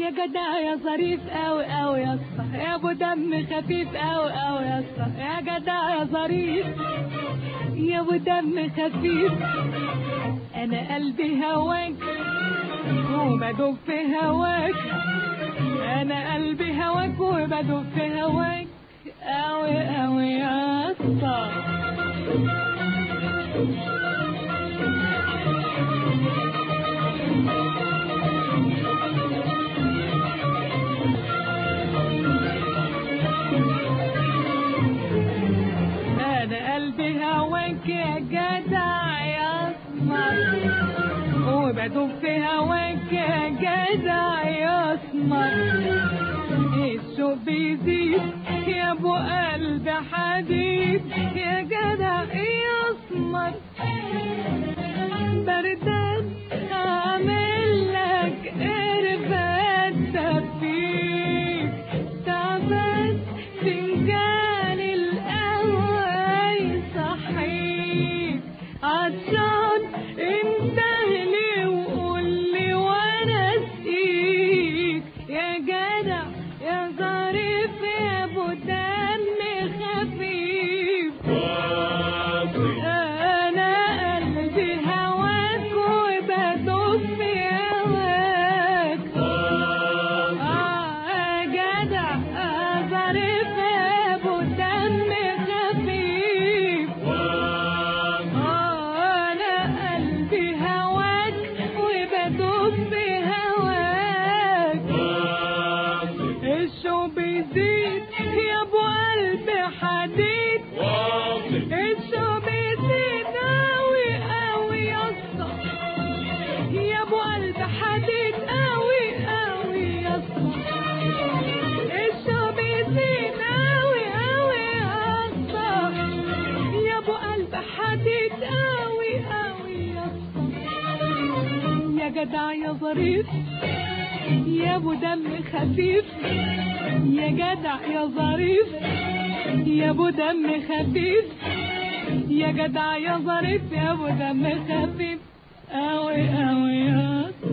يا جدع يا ظريف قوي قوي يا اسطى يا ابو دم خفيف قوي قوي يا اسطى يا جدع يا ظريف يا ابو دم خفيف انا قلبي هواك وبدوب في هواك انا قلبي هواك وبدوب في هواك قوي قوي يا اسطى انا قلبي هواك يا جدع يا اسمر وبدوب في هواك يا جدع يا اسمر الشوق بيزيد يا ابو قلب حديد يا جدع يا اسمر بردان اعمل لك قربات دفيك تعبان فنجان القهوة يصحيك عطشان انتهلي وقول لي وانا اسقيك يا جدع يا ظريف يا ابو دم خفيف انا قلبي هواك وبدوب في هواك آه جدع آه ظريف يا ابو دم خفيف آه انا قلبي هواك وبدوب في هواك الشوق بيزيد يا ابو قلب حديد الشوق بيزيد قوي قوي يا اسطى يا ابو قلب حديد قوي قوي يا اسطى الشوق بيزيد قوي قوي يا اسطى يا ابو قلب حديد قوي قوي يا اسطى يا جدع يا ظريف يا ابو دم خفيف يا جدع يا ظريف يا ابو دم خفيف يا جدع يا ظريف يا ابو دم خفيف قوي قوي يا